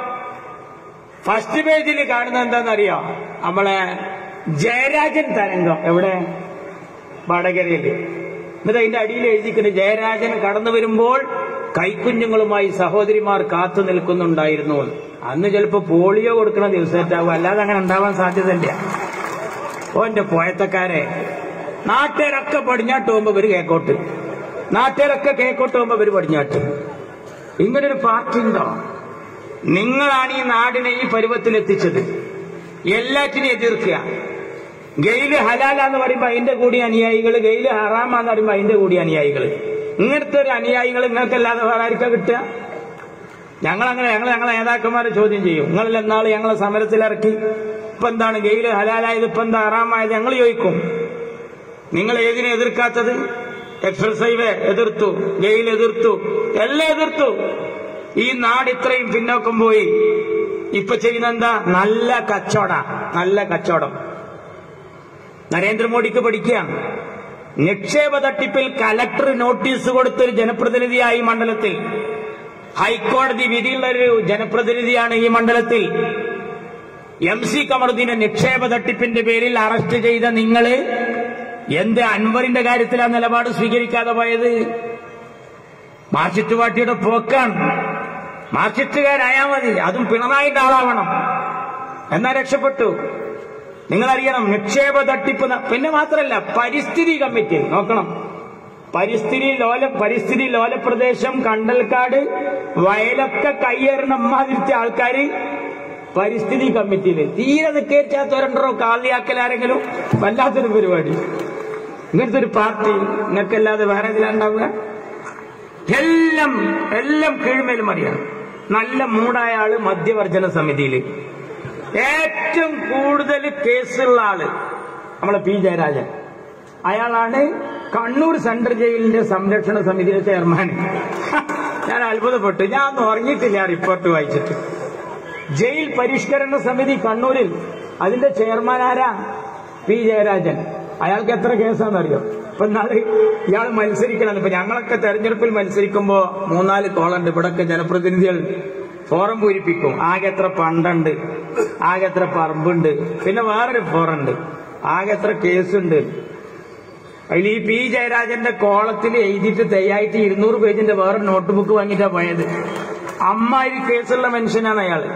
ഫസ്റ്റ് പേജിൽ കാണുന്നത് എന്താണെന്നറിയോ നമ്മളെ ജയരാജൻ തരംഗം എവിടെ വടകരയില് എന്നിട്ട് അതിന്റെ അടിയിൽ എഴുതിക്കുന്നത് ജയരാജൻ കടന്നു വരുമ്പോൾ കൈക്കുഞ്ഞുങ്ങളുമായി സഹോദരിമാർ കാത്തു നിൽക്കുന്നുണ്ടായിരുന്നു എന്ന്. അന്ന് ചിലപ്പോ പോളിയോ കൊടുക്കണ ദിവസമായിട്ടാവും അല്ലാതെ അങ്ങനെ ഉണ്ടാവാൻ സാധ്യതയില്ല ഓന്റെ പോയത്തക്കാരെ നാട്ടുകാരൊക്കെ പടിഞ്ഞാട്ട് പോകുമ്പോ ഇവര് കേക്കോട്ട് നാട്ടുകാരൊക്കെ കേക്കോട്ട് പോകുമ്പോ ഇവര് പടിഞ്ഞാട്ട് ഇങ്ങനൊരു പാർട്ടി ഉണ്ടോ നിങ്ങളാണ് ഈ നാടിനെ ഈ പരുവത്തിലെത്തിച്ചത് എല്ലാറ്റിനെയും എതിർക്കുക ഗെയില് ഹലാലാന്ന് പറയുമ്പോ അതിന്റെ കൂടി അനുയായികൾ ഗെയില് ഹറാമാന്ന് പറയുമ്പോ അതിന്റെ കൂടി അനുയായികൾ ഇങ്ങനത്തെ ഒരു അനുയായികൾ നിങ്ങൾക്കല്ലാതെ വേറെ ആർക്കാ കിട്ടുക ഞങ്ങളങ്ങനെ ഞങ്ങൾ ഞങ്ങളെ നേതാക്കന്മാരെ ചോദ്യം ചെയ്യും നിങ്ങളിൽ എന്നാള് ഞങ്ങളെ സമരത്തിലിറക്കി ഇപ്പൊ എന്താണ് ഗെയില് ഹലാലായത് ഇപ്പൊ എന്താ ഹറാമായത് ഞങ്ങൾ ചോദിക്കും നിങ്ങൾ ഏതിനെ എതിർക്കാത്തത് എക്സർസൈവ് എതിർത്തു ഗെയിൽ എതിർത്തു എല്ലാം എതിർത്തു ഈ നാട് ഇത്രയും പിന്നോക്കം പോയി ഇപ്പൊ ചെയ്യുന്ന എന്താ നല്ല കച്ചവട നല്ല കച്ചവടം നരേന്ദ്രമോദിക്ക് പഠിക്കുകയാണ് നിക്ഷേപ തട്ടിപ്പിൽ കലക്ടർ നോട്ടീസ് കൊടുത്തൊരു ജനപ്രതിനിധിയായി ഈ മണ്ഡലത്തിൽ ഹൈക്കോടതി വിധിയുള്ള ഒരു ജനപ്രതിനിധിയാണ് ഈ മണ്ഡലത്തിൽ എം സി കമറുദ്ദീനെ നിക്ഷേപ തട്ടിപ്പിന്റെ പേരിൽ അറസ്റ്റ് ചെയ്ത നിങ്ങള് എന്ത് അൻവറിന്റെ കാര്യത്തിലാ നിലപാട് സ്വീകരിക്കാതെ പോയത് മാർക്സിസ്റ്റ് പാർട്ടിയുടെ പോക്കാണ് മാർക്സിസ്റ്റുകാരായാ മതി അതും പിണറായിന്റെ ആളാവണം എന്നാ രക്ഷപ്പെട്ടു നിങ്ങളറിയണം നിക്ഷേപ തട്ടിപ്പ് ന- പിന്നെ മാത്രമല്ല പരിസ്ഥിതി കമ്മിറ്റി നോക്കണം പരിസ്ഥിതി ലോല പരിസ്ഥിതി ലോലപ്രദേശം കണ്ടൽക്കാട് വയലൊക്കെ കയ്യേറുന്ന അമ്മാതിരിച്ച ആൾക്കാര് പരിസ്ഥിതി കമ്മിറ്റിയിൽ തീരെ നിൽക്കേറ്റാത്തവരുണ്ടോ കാളിയാക്കലാരെങ്കിലും വല്ലാത്തൊരു പരിപാടി ഇങ്ങനത്തെ ഒരു പാർട്ടി നിങ്ങൾക്കല്ലാതെ വേറെ ഇതിലുണ്ടാവുക എല്ലാം എല്ലാം കീഴ്മേലും അറിയാം നല്ല മൂടായ ആള് മദ്യവർജന സമിതിയിൽ ഏറ്റവും കൂടുതൽ കേസുള്ള ആള് നമ്മളെ പി ജയരാജൻ അയാളാണ് കണ്ണൂർ സെൻട്രൽ ജയിലിന്റെ സംരക്ഷണ സമിതിയുടെ ചെയർമാൻ ഞാൻ അത്ഭുതപ്പെട്ടു ഞാൻ ഒന്നും ഉറങ്ങിയിട്ടില്ല ആ റിപ്പോർട്ട് വായിച്ചിട്ട് ജയിൽ പരിഷ്കരണ സമിതി കണ്ണൂരിൽ അതിന്റെ ചെയർമാൻ ആരാ പി ജയരാജൻ അയാൾക്ക് എത്ര കേസാണെന്നറിയോ ഇപ്പൊ നാളെ ഇയാൾ മത്സരിക്കണം ഇപ്പൊ ഞങ്ങളൊക്കെ തെരഞ്ഞെടുപ്പിൽ മത്സരിക്കുമ്പോ മൂന്നാല് കോളുണ്ട് ഇവിടൊക്കെ ജനപ്രതിനിധികൾ ഫോറം പൂരിപ്പിക്കും ആകെ എത്ര പണ്ടുണ്ട് ആകെ എത്ര പറമ്പുണ്ട് പിന്നെ വേറൊരു ഫോറം ഉണ്ട് ആകെ എത്ര കേസുണ്ട് അതിൽ ഈ പി ജയരാജന്റെ കോളത്തിൽ എഴുതിയിട്ട് തയ്യായിട്ട് ഇരുന്നൂറ് പേജിന്റെ വേറെ നോട്ട് ബുക്ക് വാങ്ങിയിട്ടാ പോയത് അമ്മായി കേസുള്ള മനുഷ്യനാണ് അയാള്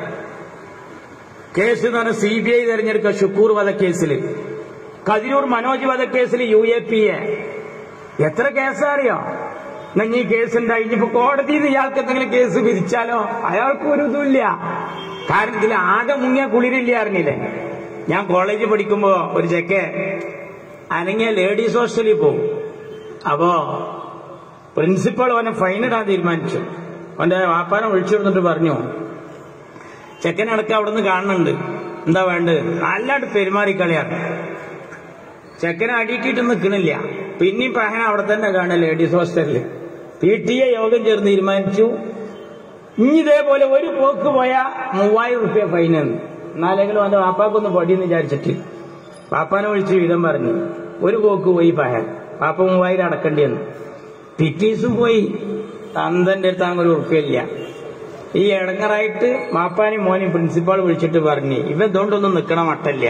കേസ് എന്ന് പറഞ്ഞാൽ സി ബി ഐ തെരഞ്ഞെടുക്കുക ഷുക്കൂർ വധക്കേസിൽ കതിരൂർ മനോജ് വധക്കേസിൽ യു എ പി എ എത്ര കേസാ അറിയോ എന്നാ ഈ കേസ് ഉണ്ടായി ഇനിയിപ്പോ കോടതിയിൽ നിന്ന് ഇയാൾക്ക് എന്തെങ്കിലും കേസ് വിധിച്ചാലോ അയാൾക്ക് ഒരു ഇതുമില്ല കാരണം ഇതിൽ ആകെ മുങ്ങിയ കുളിരില്ല അറിഞ്ഞില്ലേ ഞാൻ കോളേജിൽ പഠിക്കുമ്പോ ഒരു ചെക്ക് അനങ്ങിയ ലേഡീസ് ഹോസ്റ്റലിൽ പോകും അപ്പോ പ്രിൻസിപ്പൾ അവനെ ഫൈൻ ഇടാൻ തീരുമാനിച്ചു അവന്റെ വാപ്പാനെ വിളിച്ചിരുന്നിട്ട് പറഞ്ഞു ചെക്കനടക്കം അവിടെ നിന്ന് കാണുന്നുണ്ട് എന്താ വേണ്ടത് നല്ലതായിട്ട് പെരുമാറിക്കളിയാണ് ചെക്കനെ അടിയിട്ടിട്ട് നിൽക്കണില്ല പിന്നെയും പഹന അവിടെ തന്നെ കാണുക ലേഡീസ് ഹോസ്റ്റലില് പി ടി എ യോഗം ചേർന്ന് തീരുമാനിച്ചു ഇനി ഇതേപോലെ ഒരു പോക്ക് പോയാ മൂവായിരം റുപ്യ ഫൈനാണ് എന്നാലെങ്കിലും അവന്റെ വാപ്പാക്കൊന്ന് പൊടിയെന്ന് വിചാരിച്ചിട്ട് പാപ്പാനെ വിളിച്ച് വീതം പറഞ്ഞു ഒരു പോക്ക് പോയി പഹൻ പാപ്പ മൂവായിരം അടക്കേണ്ടി വന്നു പിറ്റീസും പോയി തന്തന്റെ അടുത്ത് അങ്ങനെ ഒരു ഉറുപ്പില്ല ഈ ഇടങ്ങറായിട്ട് മാപ്പാനും മോനും പ്രിൻസിപ്പാൾ വിളിച്ചിട്ട് പറഞ്ഞു ഇവ ഇതുകൊണ്ടൊന്നും നിൽക്കണ മട്ടല്ല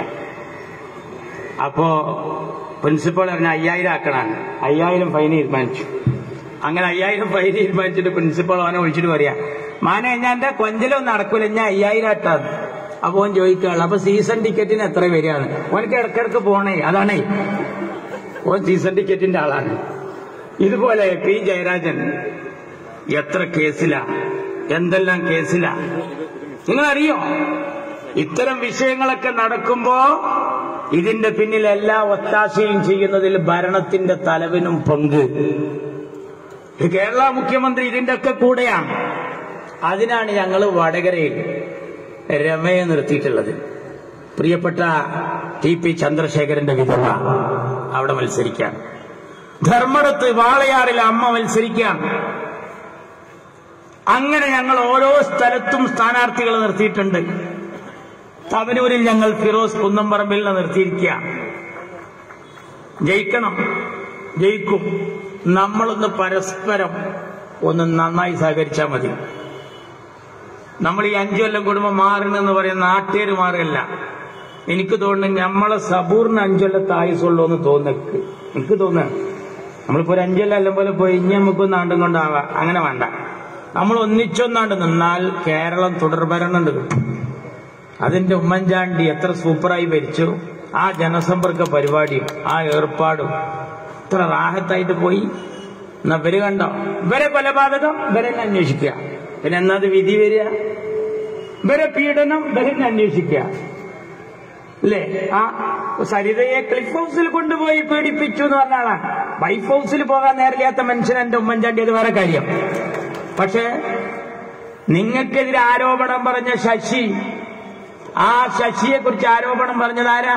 അപ്പോ പ്രിൻസിപ്പാൾ പറഞ്ഞു അയ്യായിരം ആക്കണാണ് അയ്യായിരം ഫൈൻ തീരുമാനിച്ചു അങ്ങനെ അയ്യായിരം ഫൈൻ തീരുമാനിച്ചിട്ട് പ്രിൻസിപ്പാൾ അവനെ വിളിച്ചിട്ട് പറയാ മാനെ ഞാൻ എന്റെ കൊഞ്ചലൊന്നും നടക്കൂല ഞാൻ അയ്യായിരം ആട്ടാന്ന് അപ്പൊ ഓൻ ചോദിക്കാളു അപ്പൊ സീസൺ ടിക്കറ്റിന് എത്ര വരികയാണ് ഓനക്ക് ഇടക്കിടക്ക് പോണേ അതാണേ ഓൻ സീസൺ ടിക്കറ്റിന്റെ ആളാണ് ഇതുപോലെ പി ജയരാജൻ എത്ര കേസിലാ എന്തെല്ലാം കേസിലാ നിങ്ങളറിയോ ഇത്തരം വിഷയങ്ങളൊക്കെ നടക്കുമ്പോ ഇതിന്റെ പിന്നിൽ എല്ലാ ഒത്താശയും ചെയ്യുന്നതിൽ ഭരണത്തിന്റെ തലവിനും പങ്ക് ഈ കേരള മുഖ്യമന്ത്രി ഇതിന്റെ ഒക്കെ കൂടെയാണ് അതിനാണ് ഞങ്ങൾ വടകരയിൽ രമയെ നിർത്തിയിട്ടുള്ളത് പ്രിയപ്പെട്ട ടി പി ചന്ദ്രശേഖരന്റെ വിധവ അവിടെ മത്സരിക്കാൻ ധർമ്മടത്ത് വാളയാറിൽ അമ്മ മത്സരിക്കാൻ അങ്ങനെ ഞങ്ങൾ ഓരോ സ്ഥലത്തും സ്ഥാനാർത്ഥികളെ നിർത്തിയിട്ടുണ്ട് തവനൂരിൽ ഞങ്ങൾ ഫിറോസ് കുന്നംപറമ്പിലിനെ നിർത്തിയിരിക്കുക ജയിക്കണം ജയിക്കും നമ്മളൊന്ന് പരസ്പരം ഒന്ന് നന്നായി സഹകരിച്ചാൽ മതി നമ്മൾ ഈ അഞ്ചു കൊല്ലം കുടുംബം മാറണമെന്ന് പറയുന്ന നാട്ടുകാർ മാറില്ല എനിക്ക് തോന്നുന്നു നമ്മളെ സബൂറിന് അഞ്ചു കൊല്ലത്തെ ആയുസുള്ളൂ എന്ന് തോന്നുന്നു എനിക്ക് തോന്നുന്നു നമ്മളിപ്പോ ഒരു അഞ്ചു കൊല്ലം എല്ലാം പോലെ പോയി ഇനി നമുക്കൊന്ന് ആണ്ടും കൊണ്ടാവാം അങ്ങനെ വേണ്ട നമ്മൾ ഒന്നിച്ചൊന്നാണ്ട് നിന്നാൽ കേരളം തുടർഭരണുണ്ട് കിട്ടും അതിന്റെ ഉമ്മൻചാണ്ടി എത്ര സൂപ്പറായി ഭരിച്ചു ആ ജനസമ്പർക്ക പരിപാടിയും ആ ഏർപ്പാടും എത്ര റാഹത്തായിട്ട് പോയി എന്നാ ഇവര് കണ്ടോ ഇവരെ കൊലപാതകം ഇവരെ അന്വേഷിക്കുക പിന്നെ എന്നത് വിധി വരിക ഇവരെ പീഡനം ഇവരെ അന്വേഷിക്കുക അല്ലേ ആ സരിതയെ ക്ലിഫ് ഹൗസിൽ കൊണ്ടുപോയി പീഡിപ്പിച്ചു എന്ന് പറഞ്ഞ ആളാണ് വൈഫ് ഹൗസിൽ പോകാൻ നേരില്ലാത്ത മനുഷ്യൻ എന്റെ ഉമ്മൻചാണ്ടി അത് വേറെ കാര്യം പക്ഷേ നിങ്ങൾക്കെതിരെ ആരോപണം പറഞ്ഞ ശശി ആ ശശിയെ കുറിച്ച് ആരോപണം പറഞ്ഞത് ആരാ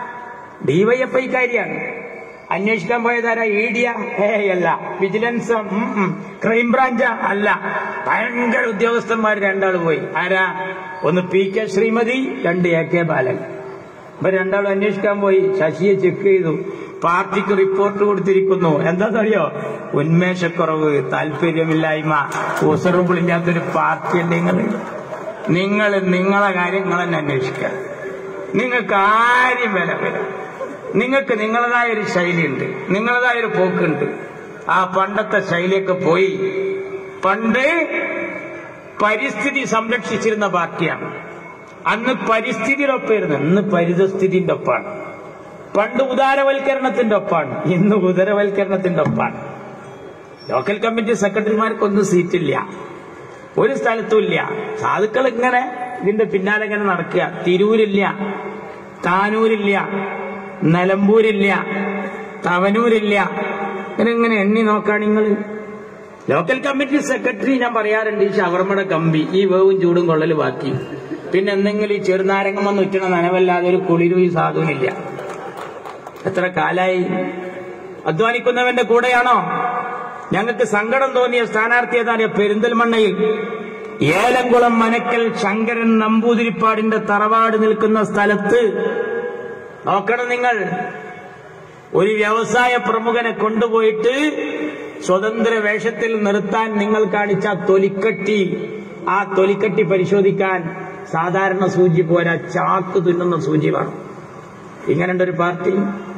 ഡിവൈഎഫ്ഐക്കാരിയാണ് അന്വേഷിക്കാൻ പോയതാരാ ഇ ഡിയ ഏ അല്ല വിജിലൻസ് ഉം, ഉം. ക്രൈംബ്രാഞ്ച് അല്ല ഭയങ്കര ഉദ്യോഗസ്ഥന്മാർ രണ്ടാൾ പോയി ആരാ ഒന്ന് പി കെ ശ്രീമതി രണ്ട് എ കെ ബാലൻ ഇവർ രണ്ടാളും അന്വേഷിക്കാൻ പോയി ശശിയെ ചെക്ക് ചെയ്തു പാർട്ടിക്ക് റിപ്പോർട്ട് കൊടുത്തിരിക്കുന്നു എന്താണെന്നറിയോ ഉന്മേഷക്കുറവ് താല്പര്യമില്ലായ്മ ഉസറുമ്പിളില്ലാത്തൊരു പാർട്ടിയല്ലേ നിങ്ങൾ നിങ്ങൾ നിങ്ങളെ കാര്യം നിങ്ങൾ തന്നെ അന്വേഷിക്കുക നിങ്ങൾക്ക് ആരും വില വരും നിങ്ങൾക്ക് നിങ്ങളതായ ഒരു ശൈലിയുണ്ട് നിങ്ങളതായ ഒരു പോക്കുണ്ട് ആ പണ്ടത്തെ ശൈലിയൊക്കെ പോയി പണ്ട് പരിസ്ഥിതി സംരക്ഷിച്ചിരുന്ന പാർട്ടിയാണ് അന്ന് പരിസ്ഥിതിയുടെ ഒപ്പമായിരുന്നു ഇന്ന് പരിതസ്ഥിതിന്റെ ഒപ്പാണ് പണ്ട് ഉദാരവൽക്കരണത്തിന്റെ ഒപ്പാണ് ഇന്ന് ഉദരവൽക്കരണത്തിന്റെ ഒപ്പാണ് ലോക്കൽ കമ്മിറ്റി സെക്രട്ടറിമാർക്കൊന്നും സീറ്റില്ല ഒരു സ്ഥലത്തും ഇല്ല സാധുക്കൾ ഇങ്ങനെ ഇതിന്റെ പിന്നാലെ ഇങ്ങനെ നടക്കുക തിരൂരില്ല താനൂരില്ല നിലമ്പൂരില്ല തവനൂരില്ല ഇങ്ങനെ ഇങ്ങനെ എണ്ണി നോക്കാണ് നിങ്ങൾ ലോക്കൽ കമ്മിറ്റി സെക്രട്ടറി ഞാൻ പറയാറുണ്ട് ഈ ഷവർമ്മയുടെ കമ്പി ഈ വേവും ചൂടും കൊള്ളൽ ബാക്കി പിന്നെ എന്തെങ്കിലും ഈ ചെറുനാരങ്ങം വന്ന് ഉറ്റണ നനവല്ലാതെ ഒരു കുളിരും ഈ സാധുവിനില്ല എത്ര കാലായി അധ്വാനിക്കുന്നവന്റെ കൂടെയാണോ ഞങ്ങൾക്ക് സങ്കടം തോന്നിയ സ്ഥാനാർത്ഥി ഏതാറിയ പെരിന്തൽമണ്ണയിൽ ഏലംകുളം മനക്കൽ ശങ്കരൻ നമ്പൂതിരിപ്പാടിന്റെ തറവാട് നിൽക്കുന്ന സ്ഥലത്ത് നോക്കണം നിങ്ങൾ ഒരു വ്യവസായ പ്രമുഖനെ കൊണ്ടുപോയിട്ട് സ്വതന്ത്ര വേഷത്തിൽ നിർത്താൻ നിങ്ങൾ കാണിച്ച ആ തൊലിക്കട്ടി ആ തൊലിക്കട്ടി പരിശോധിക്കാൻ സാധാരണ സൂചി പോരാ ചാക്ക് തുന്നുന്ന സൂചി വേണം ഇങ്ങനെയുണ്ട് ഒരു പാർട്ടി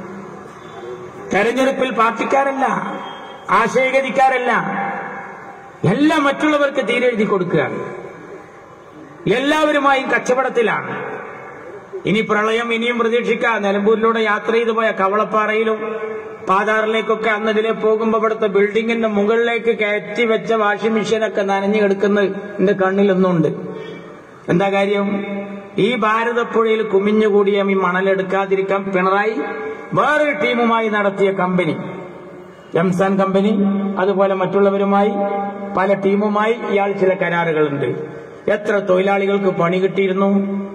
തെരഞ്ഞെടുപ്പിൽ പാർട്ടിക്കാരല്ല ആശയഗതിക്കാരല്ല എല്ലാം മറ്റുള്ളവർക്ക് തീരെഴുതി കൊടുക്കുകയാണ് എല്ലാവരുമായും കച്ചവടത്തിലാണ് ഇനി പ്രളയം ഇനിയും പ്രതീക്ഷിക്കാം നിലമ്പൂരിലൂടെ യാത്ര ചെയ്തു പോയ കവളപ്പാറയിലും പാതാറിലേക്കൊക്കെ അന്ന് ഇതിലെ പോകുമ്പോ ഇവിടുത്തെ ബിൽഡിങ്ങിന്റെ മുകളിലേക്ക് കയറ്റി വെച്ച വാഷിംഗ് മെഷീനൊക്കെ നനഞ്ഞു കിടക്കുന്നത് എന്റെ കണ്ണിലൊന്നുണ്ട് എന്താ കാര്യം ഈ ഭാരതപ്പുഴയിൽ കുമിഞ്ഞുകൂടിയ ഈ മണലെടുക്കാതിരിക്കാൻ പിണറായി വേറൊരു ടീമുമായി നടത്തിയ കമ്പനി എംസാൻ കമ്പനി അതുപോലെ മറ്റുള്ളവരുമായി പല ടീമുമായി ഇയാൾ ചില കരാറുകളുണ്ട് എത്ര തൊഴിലാളികൾക്ക് പണി കിട്ടിയിരുന്നു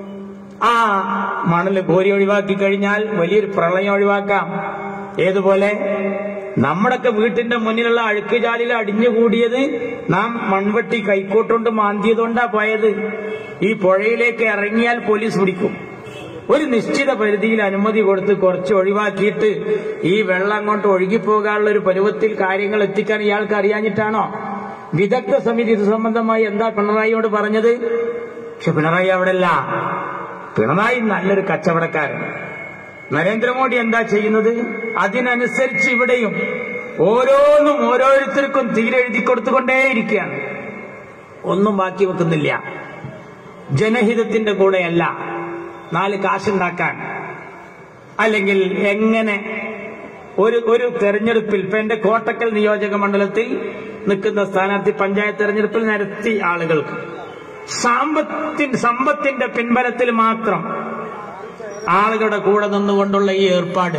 ആ മണല് കോരി ഒഴിവാക്കി കഴിഞ്ഞാൽ വലിയൊരു പ്രളയം ഒഴിവാക്കാം ഏതുപോലെ നമ്മുടെയൊക്കെ വീട്ടിന്റെ മുന്നിലുള്ള അഴുക്കുചാലിൽ അടിഞ്ഞുകൂടിയത് നാം മൺവെട്ടി കൈക്കോട്ടുകൊണ്ട് മാന്തിയതുകൊണ്ടാ പോയത് ഈ പുഴയിലേക്ക് ഇറങ്ങിയാൽ പോലീസ് പിടിക്കും ഒരു നിശ്ചിത പരിധിയിൽ അനുമതി കൊടുത്ത് കുറച്ച് ഒഴിവാക്കിയിട്ട് ഈ വെള്ളം അങ്ങോട്ട് ഒഴുകിപ്പോകാനുള്ള ഒരു പരുവത്തിൽ കാര്യങ്ങൾ എത്തിക്കാൻ ഇയാൾക്ക് അറിയാഞ്ഞിട്ടാണോ വിദഗ്ധ സമിതി ഇത് സംബന്ധമായി എന്താ പിണറായിയോട് പറഞ്ഞത് പക്ഷെ പിണറായി അവിടെല്ല പിണറായി നല്ലൊരു കച്ചവടക്കാരൻ നരേന്ദ്രമോദി എന്താ ചെയ്യുന്നത് അതിനനുസരിച്ച് ഇവിടെയും ഓരോന്നും ഓരോരുത്തർക്കും തീരെഴുതി കൊടുത്തുകൊണ്ടേയിരിക്കുകയാണ് ഒന്നും ബാക്കി വെക്കുന്നില്ല ജനഹിതത്തിന്റെ കൂടെയല്ല നാല് കാശുണ്ടാക്കാൻ അല്ലെങ്കിൽ എങ്ങനെ ഒരു ഒരു തെരഞ്ഞെടുപ്പിൽ ഇപ്പൊ എന്റെ കോട്ടക്കൽ നിയോജക മണ്ഡലത്തിൽ നിൽക്കുന്ന സ്ഥാനാർത്ഥി പഞ്ചായത്ത് തെരഞ്ഞെടുപ്പിൽ നിരത്തി ആളുകൾക്ക് സാമ്പത്തിൻ സമ്പത്തിന്റെ പിൻബലത്തിൽ മാത്രം ആളുകളുടെ കൂടെ നിന്നുകൊണ്ടുള്ള ഈ ഏർപ്പാട്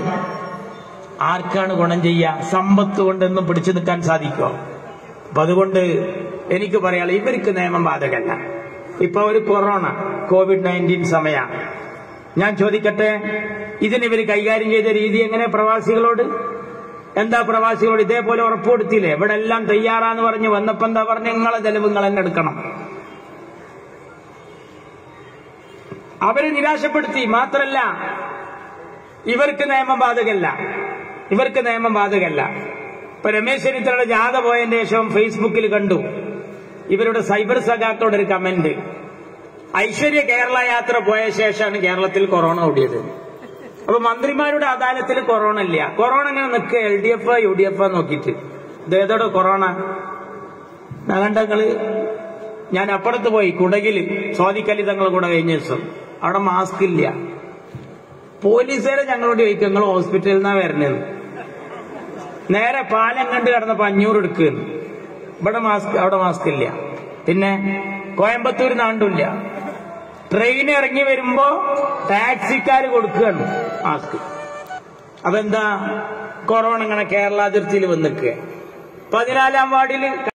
ആർക്കാണ് ഗുണം ചെയ്യുക സമ്പത്ത് കൊണ്ടൊന്നും പിടിച്ചു നിൽക്കാൻ സാധിക്കുമോ അപ്പൊ അതുകൊണ്ട് എനിക്ക് പറയാനുള്ള ഇവർക്ക് നിയമം ബാധകല്ല ഇപ്പൊ ഒരു കൊറോണ കോവിഡ് നയൻറ്റീൻ സമയ ഞാൻ ചോദിക്കട്ടെ ഇതിന് ഇവർ കൈകാര്യം ചെയ്ത രീതി എങ്ങനെ പ്രവാസികളോട് എന്താ പ്രവാസികളോട് ഇതേപോലെ ഉറപ്പ് കൊടുത്തില്ലേ ഇവിടെ എല്ലാം തയ്യാറാന്ന് പറഞ്ഞ് വന്നപ്പോ എന്താ പറഞ്ഞ നിങ്ങളെ ചെലവ് നിങ്ങൾ തന്നെ എടുക്കണം അവരെ നിരാശപ്പെടുത്തി മാത്രല്ല ഇവർക്ക് നിയമം ബാധകല്ല ഇവർക്ക് നിയമം ബാധകല്ല ഇപ്പൊ രമേശ് ചെന്നിത്തലയുടെ ജാഥ പോയതിന്റെ ശേഷം ഫേസ്ബുക്കിൽ കണ്ടു ഇവരുടെ സൈബർ സഖാക്കളുടെ ഒരു കമന്റ് ഐശ്വര്യ കേരള യാത്ര പോയ ശേഷമാണ് കേരളത്തിൽ കൊറോണ ഓടിയത് അപ്പൊ മന്ത്രിമാരുടെ അദാലത്തിൽ കൊറോണ ഇല്ല കൊറോണ ഇങ്ങനെ നിൽക്കുക L D F U D F നോക്കിയിട്ട് ഇത് ഏതോടെ കൊറോണ നഗണ്ടങ്ങള് ഞാൻ അപ്പുറത്ത് പോയി കുടകില് സ്വാതിക്കലി തങ്ങൾ കൂടെ കഴിഞ്ഞ ദിവസം അവിടെ മാസ്ക് ഇല്ല പോലീസുകാരെ ഞങ്ങളോട് ചോദിക്കും നിങ്ങൾ ഹോസ്പിറ്റലിൽ നിന്നാ വരണേന്ന് നേരെ പാലം കണ്ട് കിടന്നപ്പോ അഞ്ഞൂറ് എടുക്കുന്നു ഇവിടെ മാസ്ക് അവിടെ മാസ്ക് ഇല്ല പിന്നെ കോയമ്പത്തൂർ നാണ്ടില്ല ട്രെയിൻ ഇറങ്ങി വരുമ്പോ ടാക്സിക്കാർ കൊടുക്കുകയാണ് മാസ്ക് അതെന്താ കൊറോണ ഇങ്ങനെ കേരള അതിർത്തിയിൽ വന്നിക്കുക പതിനാലാം വാർഡിൽ